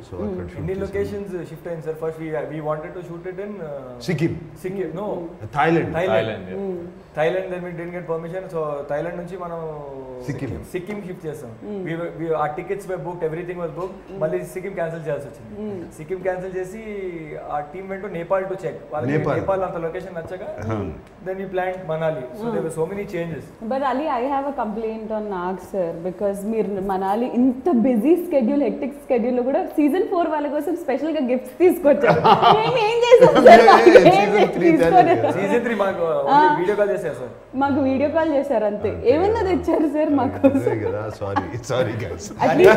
So అక్కడ shoot ఎన్ని చేసాము. లొకేషన్స్ షిఫ్ట్ అయింది sir first we wanted to shoot it in Sikkim single no Thailand Thailand Thailand Thailand then we didn't get permission so Thailand నుంచి మనం Sikkim. Sikkim shift చేస్తాం We were- we- uh tickets book everything was book మళ్ళీ Sikkim cancel చేయాల్సి వచ్చింది Sikkim cancel చేసి ఆ team వెంట Nepal to check వాళ్ళకి నేపాల్. నేపాల్ అంత లొకేషన్ నచ్చక దెన్ ఈ plan Manali so there so many changes but Ali I have a complaint on Nag sir because మీరు మనాలి ఇంత బిజీ స్కెడ్యూల్ హెక్టిక్ స్కెడ్యూల్ కూడా సీజన్ ఫోర్ వాళ్ళ కోసం స్పెషల్ గా గిఫ్ట్స్ తీసుకొచ్చారు మేము ఏం చేసాం సార్ మాకు ఏం Season three తీసుకోలేదు. తేలేదు. సీజన్ త్రీ మాకు వీడియో కాల్ చేశారు సార్ మాకు వీడియో కాల్ చేశారు అంతే ఏమన్నా తెచ్చారు సార్ మాకు అదే కదా sorry sorry guys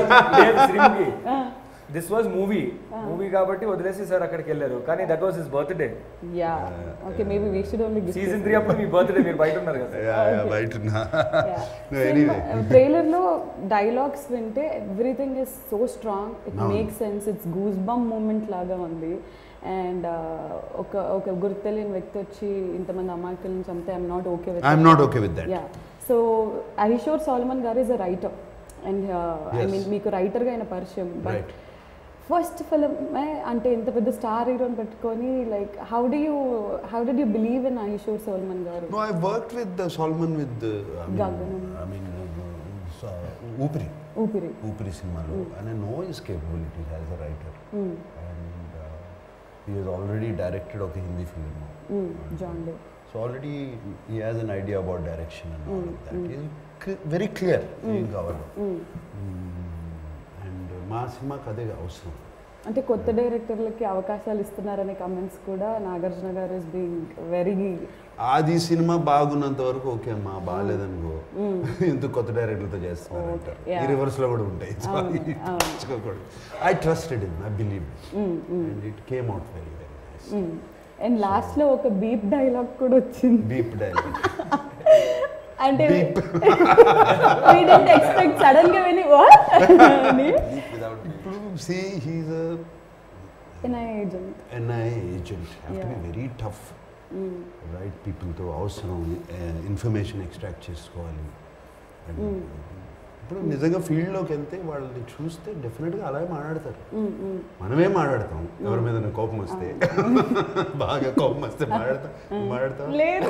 this was movie movie కాబట్టి వదిలేసి సార్ అక్కడికి వెళ్ళారు కానీ that was his birthday yeah okay maybe we should only season three అప్పుడు మీ బర్త్డే మీరు బయట ఉన్నారు కదా బయట ఉన్నా ఎనీవే ట్రైలర్ లో డైలాగ్స్ వింటే everything is so strong it అవును. Make sense it's goose bump moment లాగా ఉంది అండ్ ఒక ఒక గుర్తు తెలియని వ్యక్తి వచ్చి ఇంతమంది అమాయకులను చంపితే I'm not okay with I'm not okay with that yeah so Ahishor Solomon గారు is a writer and I Yes. Mean మీకు రైటర్గా అయిన పరిచయం బట్ Right. ఫస్ట్ ఫిలిం అంటే ఇంత పెద్ద స్టార్ హీరోని పెట్టుకొని like how do you how did you believe in Ahishor Solomon గారు No, I worked with uh, Solomon with, uh, I mean, Gaganam. I mean, uh, uh, Upri, ఊపిరి Upri సినిమాలో, and I know his capabilities as a writer. And uh, he has already directed ఒక Hindi film. John Day So already he has an idea about direction and all of that. He's cl- very clear ఏం కావాలో. And మా సినిమాకి అదే అవసరం. అంటే కొత్త డైరెక్టర్లకి అవకాశాలు ఇస్తున్నారనే కమెంట్స్ కూడా నాగార్జున గారు ఇస్ బీయింగ్ వెరీ ఆది సినిమా బాగున్నంత వరకు ఓకే అమ్మా బాగాలేదనుకో ఎందుకు కొత్త డైరెక్టర్తో చేస్తున్నారు అంటారు yeah. ఈ రివర్స్ లో కూడా ఉంటాయి అవును, అవును. I trusted in I believe and it came out very very nice and last లో ఒక బీప్ డైలాగ్ కూడా వచ్చింది బీప్ డైలాగ్ అంటే we didn't expect సడన్ గా విని what అని ఇప్పుడు see he's NI agent NI agent have to be Yeah. Very tough right పీపుల్తో అవసరం ఇన్ఫర్మేషన్ ఎక్స్ట్రాక్ట్ చేసుకోవాలి And, ఇప్పుడు నిజంగా ఫీల్డ్లోకి వెళ్తే వాళ్ళని చూస్తే డెఫినెట్గా అలాగే మాట్లాడతారు మనమే మాట్లాడతాం ఎవరి మీద కోపం వస్తే బాగా కోపం వస్తే మాట్లాడతాం మాట్లాడతాం లేదు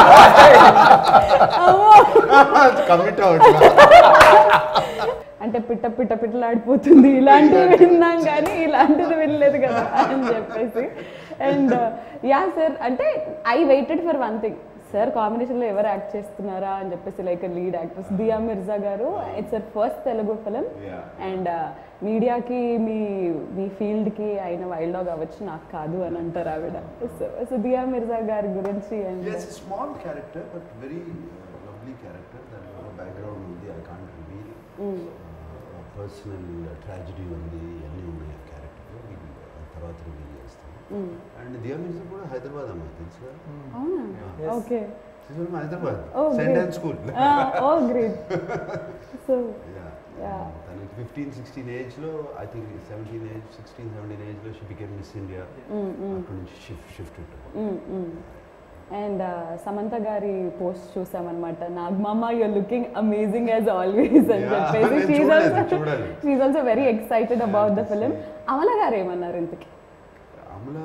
కమిట్ అవ్వట్లా అంటే పిట్ట పిట్ట పిట్టలాడిపోతుంది ఇలాంటివి విన్నాం కానీ ఇలాంటిది వినలేదు కదా అని చెప్పేసి అండ్ యా సార్ అంటే I waited for one thing sir కాంబినేషన్లో ఎవరు యాక్ట్ చేస్తున్నారా అని చెప్పేసి like lead actress Dia Mirza గారు it's sir first Telugu film Yeah. And మీడియాకి మీ మీ ఫీల్డ్కి అయిన వైల్డ్ డాగ్ అవ్వచ్చు నాకు కాదు అని అంటారు ఆవిడ సో సో దియా మిర్జా గారి గురించి and is small character but very lovely character దాని బ్యాక్గ్రౌండ్ ఉంది I can't reveal personal tragedy ఉంది అన్నీ ఉన్నాయి ఆ క్యారెక్టర్ తర్వాత రివీల్ చేస్తాను అండ్ దియా మిర్జా కూడా హైదరాబాద్ అమ్మాయి తెలుసా అవునా Yes. Okay She's from Hyderabad, Oh, St. great. Anne's School. Oh great so Yeah. Yeah. తనకి ఫిఫ్టీన్ సిక్స్టీన్ ఏజ్లో I think seventeen age sixteen seventeen ఏజ్లో షీ బికెమ్ మిస్ ఇండియా అక్కడ నుంచి షిఫ్ట్ షిఫ్ట్ అండ్ సమంత గారి పోస్ట్ చూసామన్నమాట నాగమామ you're looking amazing as always అని Yeah, చెప్పేసి నేను షీఈ్ చూడలేదు, ఆల్సో చూడాలి. She also very excited Yeah, about the just film see. Amala గారు ఏమన్నారు ఇంతకి అమల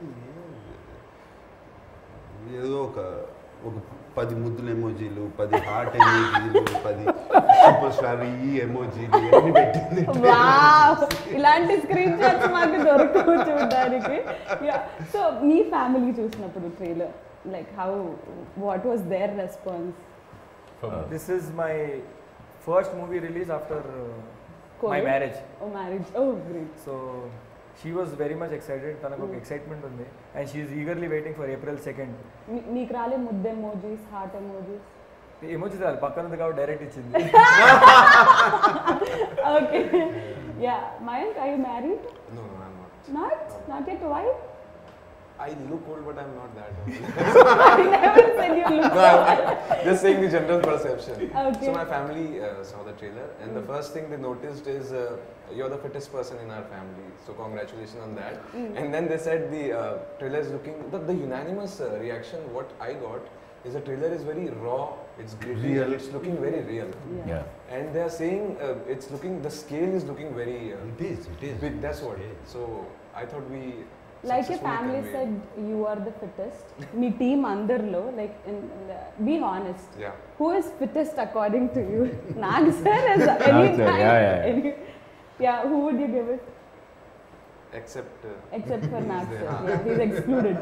ఏదో ఒక ఒక పది ముద్దుల ఎమోజీలు పది హార్ట్ ఎమోజీలు పది సూపర్ స్టార్ ఈ ఎమోజీలు ఇవన్నీ పెట్టింది వావ్ ఇలాంటి స్క్రీన్ షాట్స్ మాకు దొరకవు చూడడానికి సో మీ ఫ్యామిలీ చూసినప్పుడు trailer like how what was their response this is my first movie release after my Covid? Marriage oh marriage oh great so she was very much excited తనకు ఒక excitement ఉంది and she eagerly waiting for April second మీకు రాలే ముద్ద emojis heart emojis ఏమొచ్చింది రాదు పక్కన ఉంది కాబట్టి డైరెక్ట్ ఇచ్చింది okay. yeah, Mayank, are you married? No, no, I'm not. Not? Not yet. Why? I look old, but I'm not that old. I never said you look. no, I'm, I'm just saying the general perception. Okay. So my family uh, saw the trailer, and the first thing they noticed is uh, you're the fittest person in our family. So congratulations on that. And then they said the uh, trailer is looking. The, the unanimous uh, reaction what I got is the trailer is very raw. It's gritty. Real. And it's looking very real. Yeah. Yeah. and they are saying uh, it's looking the scale is looking very uh, It is, it is. big. That's what. It is. So I thought we. Like a successfully family conveyed. Said you are the fittest మీ team అందరిలో like be honest Yeah. Who is fittest according to you Nag sir Nag sir, yeah, yeah, yeah who would you give it Except. Uh, except for Nag there. Sir yeah he's excluded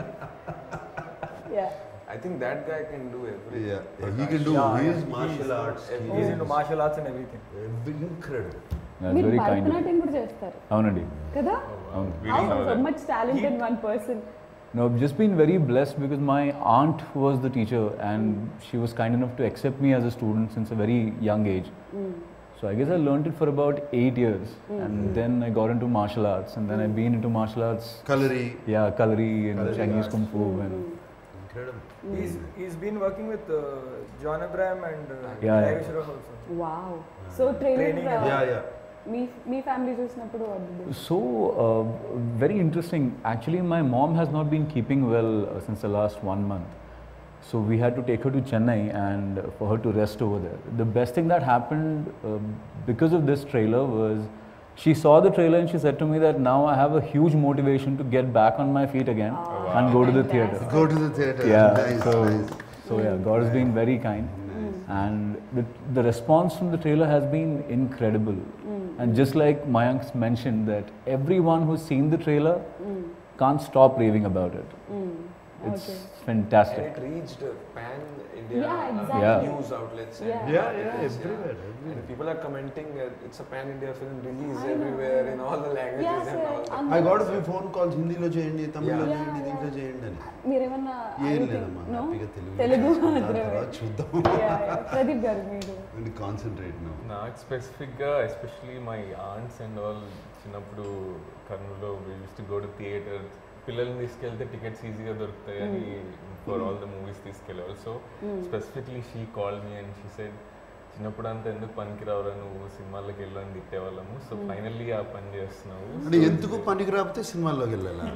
yeah I think that guy can do everything. Yeah, yeah, he can do Yeah, his yeah, martial he's- arts. he's He's he into is martial arts and everything. incredible. That's మీరు very kind of you. Bharatanatyam కూడా చేస్తారు అవునండి కదా అవును We how didn't know so that. Much talent in one person No, I've just been very blessed because my aunt was the teacher and she was kind enough to accept me as a student since a very young age. So I guess I learned it for about eight years and then I got into martial arts and then I've been into martial arts. Kalari. Yeah, Kalari and Kalari Chinese arts. Kung Fu and Incredible. He's he's been working with uh, John Abraham and uh, Yeah, yeah. Ravi Sharan also. Wow so trailer Training and- Yeah, yeah. మీ మీ family చూసినప్పుడు what did you- So, uh, very interesting. Actually, my mom has not been keeping well uh, since the last one month. So, we had to take her to Chennai and uh, for her to rest over there. The best thing that happened uh, because of this trailer was she saw the trailer and she said to me that now I have a huge motivation to get back on my feet again Oh, and go to the theatre. fantastic. Go to the theatre. Yeah, Nice, so, nice. so yeah, God has been very kind. And the, the response from the trailer has been incredible. And just like Mayank's mentioned, that everyone who's seen the trailer can't stop raving about it. It's Okay. fantastic. And it reached uh, pan India Yeah, uh, exactly. Yeah. news outlets. Yeah. And Yeah, articles, yeah, everywhere, everywhere. And people are commenting uh, it's a pan India film release I know, everywhere I in know. all the languages Yeah, and sir. all that. And- I got a few phone calls హిందీలో చేయండి తమిళ్లో Yeah. చేయండి Yeah, దీంట్లో yeah. చేయండి అని మీరేమన్నా ఏం anything? లేదమ్మా No? హ్యాపీగా తెలుగు తెలుగు దాని మాత్రమే తర్వాత చూద్దాం Yeah, yeah. ప్రదీప్ గారు మీరు కాన్సన్ట్రేట్ నో నాకు స్పెసిఫిక్గా especially my aunts and all చిన్నప్పుడు కర్నూలులో used to go to theatre పిల్లల్ని తీసుకెళ్తే టికెట్స్ ఈజీగా దొరుకుతాయి అని ఫర్ ఆల్ ద మూవీస్ తీసుకెళ్ళేవాళ్ళు so specifically she call me and she said చిన్నప్పుడు అంతా ఎందుకు పనికి రావురా నువ్వు సినిమాలకు వెళ్ళని తిట్టేవాళ్ళము సో ఫైనల్లీ ఆ పని చేస్తున్నావు అంటే ఎందుకు పనికి రాకపోతే సినిమాల్లోకి వెళ్ళాలా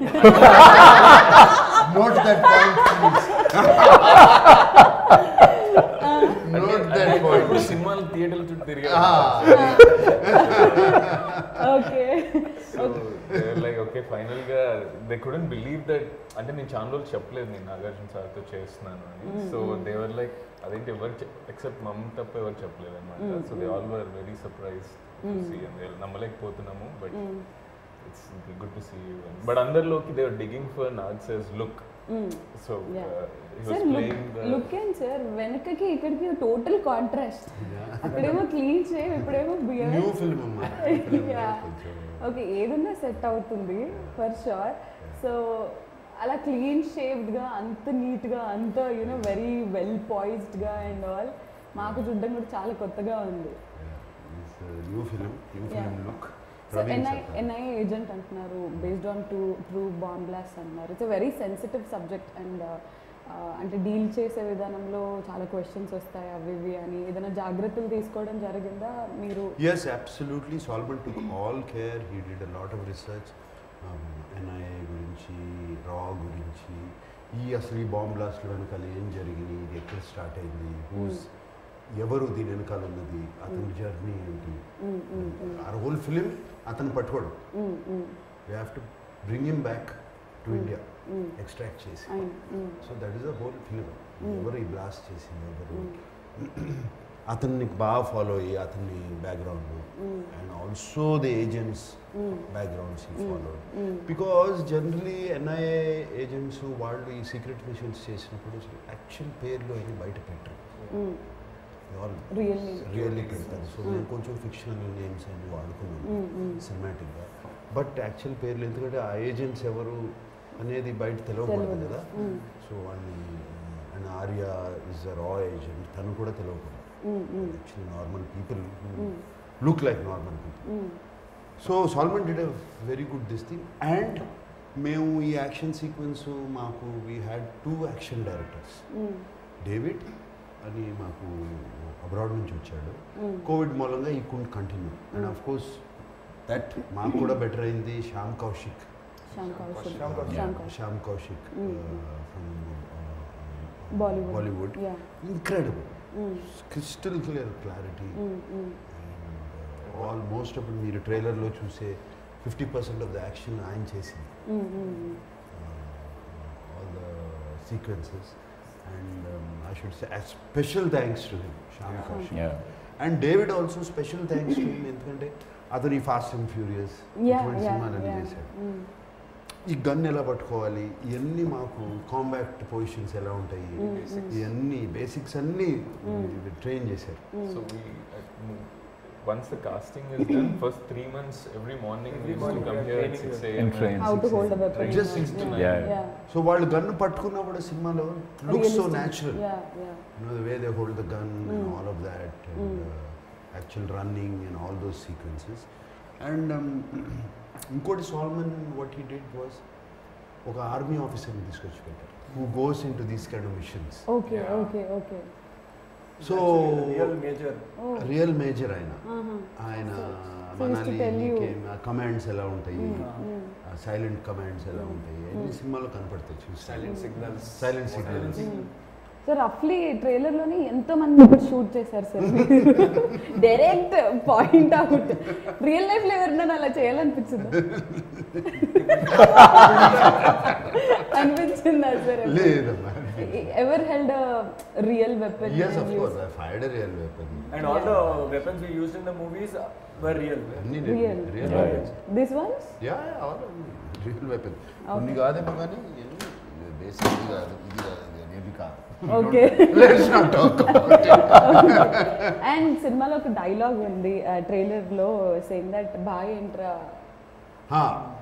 note that point note that ఇప్పుడు పాయింట్ సినిమాలు థియేటర్ల చుట్టూ తిరిగి okay so like okay final గా దే కుడెంట్ బిలీవ్ దట్ అంటే నేను చాలా రోజులు చెప్పలేదు నేను నాగార్జున సార్తో చేస్తున్నాను అని సో దేవర్ లైక్ అదేంటి ఎవరు ఎక్సెప్ట్ మమ్మీ తప్ప ఎవరు చెప్పలేదు అనమాట so they all were very surprise నమ్మలేకపోతున్నాము but it's good to see but అందరిలోకి దే డిగింగ్ ఫర్ నాగ్ సెస్ look so Yeah. He sir was playing look and sir వెనకకి ఇక్కడికి టోటల్ కాంట్రాస్ట్ అక్కడేమో క్లీన్ షేవ్ ఇప్పుడేమో బియర్ న్యూ ఫిల్మ్ అమ్మా okay ఏదన్నా set అవుతుంది ఫర్ షూర్ సో అలా క్లీన్ షేవ్డ్గా అంత నీట్గా అంత యూనో వెరీ వెల్ పాయిజ్డ్గా అండ్ ఆల్ మాకు చూడడం కూడా చాలా కొత్తగా ఉంది new film new film Yeah. Look so NI NI agent అంటున్నారు based on two true bomb blast అంటున్నారు it's very sensitive subject and అంటే డీల్ చేసే విధానంలో చాలా క్వశ్చన్స్ వస్తాయి అవి ఇవి అని ఏదైనా జాగ్రత్తలు తీసుకోవడం జరిగిందా మీరు Yes, absolutely. Solomon took all care. He did a lot of research. Um, NIA గురించి రా గురించి ఈ అసలు ఈ బాంబ్ బ్లాస్ట్ వెనకాల ఏం జరిగింది ఇది ఎక్కడ స్టార్ట్ అయింది హూస్ ఎవరు దీని వెనకాల ఉన్నది అతని జర్నీ ఏంటి ఆ హోల్ ఫిలిం అతను పట్టుకోవడం we have to bring him back to India extract చేసి so that is a whole film ఎవరు ఈ బ్లాస్ట్ చేసింది ఎవరు అతన్ని బాగా ఫాలో అయ్యి అతన్ని background and also the agents backgrounds ఈ follow because generally NIA agents వాళ్ళు ఈ సీక్రెట్ మిషన్స్ చేసినప్పుడు యాక్చువల్ పేర్లు అవి బయట పెట్టరు రియల్లీ రియల్లీ పెడతారు సో నేను కొంచెం ఫిక్షనల్ నేమ్స్ అని వాడుకున్నాను సినిమాటిక్గా బట్ యాక్చువల్ పేర్లు ఎందుకంటే ఆ ఏజెంట్స్ ఎవరు అనేది బయట తెలియకూడదు తెలియదు. కదా సో వాడిని అండ్ ఆర్య ఇస్ అ రా ఏజెంట్ తను కూడా తెలియకూడదు actually normal people look like normal people so Solomon did a very good this thing and మేము ఈ యాక్షన్ సీక్వెన్స్ మాకు we had two action directors David అని మాకు అబ్రాడ్ నుంచి వచ్చాడు కోవిడ్ మూలంగా ఈ couldn't continue and of course that మాకు కూడా బెటర్ అయింది Shyam Kaushik Shyam Kaushal Shyam Kaushik. Shyam Kaushal Shyam Kaushik Mm. From Bollywood Bollywood yeah incredible crystal clear clarity almost అప్పుడు మీరు ట్రైలర్లో చూసే fifty percent of the action ఆయన చేసింది all the sequences and I should say special thanks to him Shyam Kaushik Yeah. And David also special thanks to him ఎందుకంటే అతను ఈ fast and furious ఇటువంటి సినిమాలన్నీ చేశాడు ఈ గన్ ఎలా పట్టుకోవాలి ఇవన్నీ మాకు కాంబాక్ట్ పొజిషన్స్ ఎలా ఉంటాయి ఇవన్నీ బేసిక్స్ అన్నీ ట్రైన్ చేశారు So we, uh, once the casting is done, first three months, every morning we used to morning come we are here at training 6 here. a.m. And train. How to Six, hold seven. Weapon Just six to nine. Yeah. So వాళ్ళు gun పట్టుకున్నా కూడా సినిమాలో looks so natural yeah yeah you know the way they hold the gun and all of that and uh, actual running and all those sequences and um, ఇంకోటి Solomon what he did was ఒక army ఆఫీసర్ని తీసుకొచ్చి పెట్టారు who goes into these kind of missions okay Yeah. Okay okay so real major real major ఆయన ఆయన So he used to tell you. Commands ఎలా ఉంటాయి silent commands ఎలా ఉంటాయి అన్ని సినిమాలో కనపడతాయి చూసి Silent signals. Silent signals so రఫ్లీ ట్రైలర్లోనే ఎంతో మంది ఇప్పుడు షూట్ చేశారు sir direct point out real లైఫ్లో ఎవరినైనా అలా చేయాలనిపించింది అనిపించిందా సార్ లేదమ్మా ever held real weapon Yes, of course. I fired a real weapon. And all the weapons we used in the movies were real అన్ని Real. real Yeah. weapons. This ones Yeah, yeah, all of them. Real weapon. కొన్ని కాదేమో కానీ basic ఇది కాదు ఇది కాదు ఇది అనేది కాదు okay Let's not talk about it. And సినిమాలో ఒక డైలాగ్ ఉంది ట్రైలర్ లో సేమ్ దట్ బాయ్ ఏంట్రా హా,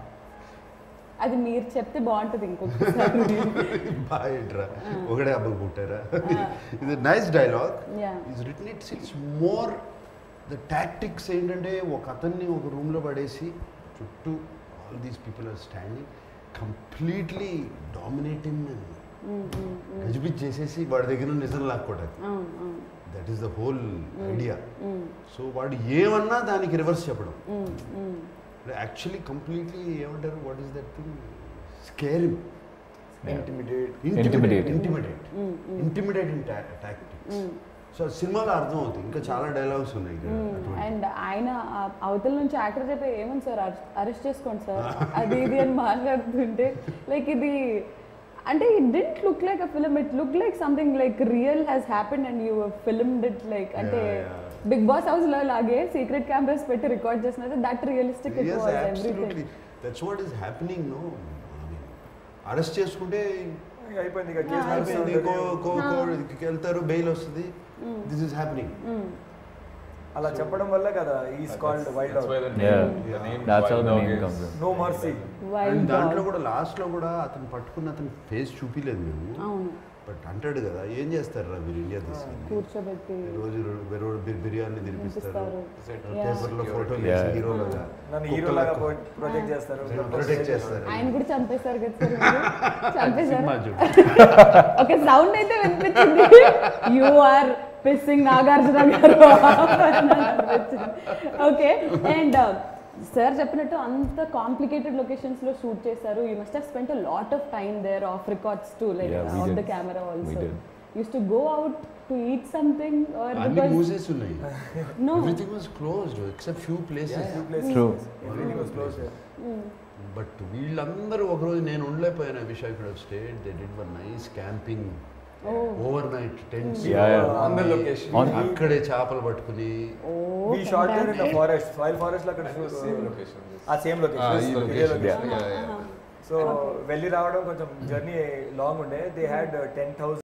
అది మీరు చెప్తే బాగుంటుంది ఇంకొకసారి బాగా ఏంట్రా ఒకడే అబ్బకు పుట్టారా ఇది nice dialogue Yeah. Is written it's it's more the tactics ఏంటంటే ఒక అతన్ని ఒక రూమ్లో పడేసి చుట్టూ all these people are standing completely dominating గజిబిజ్ చేసేసి వాడి దగ్గర నుండి నిజం లాక్కోవడానికి అవును అవును that is the whole idea so వాడు ఏమన్నా దానికి రివర్స్ చెప్పడం యాక్చువల్లీ కంప్లీట్లీ ఏమంటారు what is that thing scare intimidate Intimidate. Intimidate intimidating tactics so సినిమాలో అర్థం అవుతుంది ఇంకా చాలా డైలాగ్స్ ఉన్నాయి ఇక్కడ అటువంటి. అండ్ ఆయన ఆ అవతల నుంచి యాక్టర్ చెప్పే ఏమని సార్ అరెస్ట్ చేసుకోండి సార్ అది ఇది అని మాట్లాడుతుంటే లైక్ ఇది అంటే it didn't look like a film it look like something like real has happen and you film did like అంటే Yeah, yeah. Bigg Boss house లో లాగే సీక్రెట్ కెమెరాస్ పెట్టి రికార్డ్ చేసినట్టు that realistic it Yes, was absolutely. Everything That's what is happening, no? Arrest చేసుకుంటే అయిపోయింది ఇక Ah, అయిపోయింది, case కో- కో- కో- వెళ్తారు బెయిల్ వస్తుంది దిస్ ఇస్ హ్యాపెనింగ్ అలా చెప్పడం వల్ల కదా is called wild That's why the name, Yeah. the name That's how Wild the Dog name is- comes in. No mercy wild దాంట్లో కూడా లాస్ట్ లో కూడా అతను పట్టుకున్న అతని ఫేస్ చూపిలేదు మేము అవును బట్ అంటాడు కదా ఏం చేస్తారు రా మీరు ఇండియా తీసుకెళ్ళి కూర్చోబెట్టి రోజు రోజు బి- బిర్యానీ తినిపిస్తారు తినిపిస్తారు. పేపర్ లో Yeah. ఫోటోలు Yeah. వేసి హీరోలుగా నన్ను హీరో లాగా ప్రొజెక్ట్ చేస్తారు ప్రొటెక్ట్ చేస్తారు ఆయన కూడా చంపేశారు కదా సార్ మీరు? చంపేశారు సినిమా చూడు ఓకే సౌండ్ అయితే వినిపించింది యు ఆర్ పిస్సింగ్ నాగార్జున గారు ఓకే అండ్ సార్ చెప్పినట్టు అంత కాంప్లికేటెడ్ లొకేషన్స్ లో షూట్ చేశారు you must have spent a lot of time there of records to like Yeah, we on the did. Camera We also did. Used to go out to eat something or అన్ని because మూసేసి ఉన్నాయి no everything was closed except few places True. Everything was close but వీళ్ళందరూ ఒకరోజు నేను ఉండలేకపోయాను I wish I could state they did one nice camping over night tents Yeah, yeah. On the location. On- అక్కడే చేపలు పట్టుకుని we shot there in the forest soil forest లో అక్కడ Same location. ఆ సేమ్ ఆ, ఈ location location. Yeah. Yeah, yeah. So వెళ్ళి రావడం కొంచెం జర్నీ లాంగ్ ఉండే దే హ్యాడ్ టెన్ థౌసండ్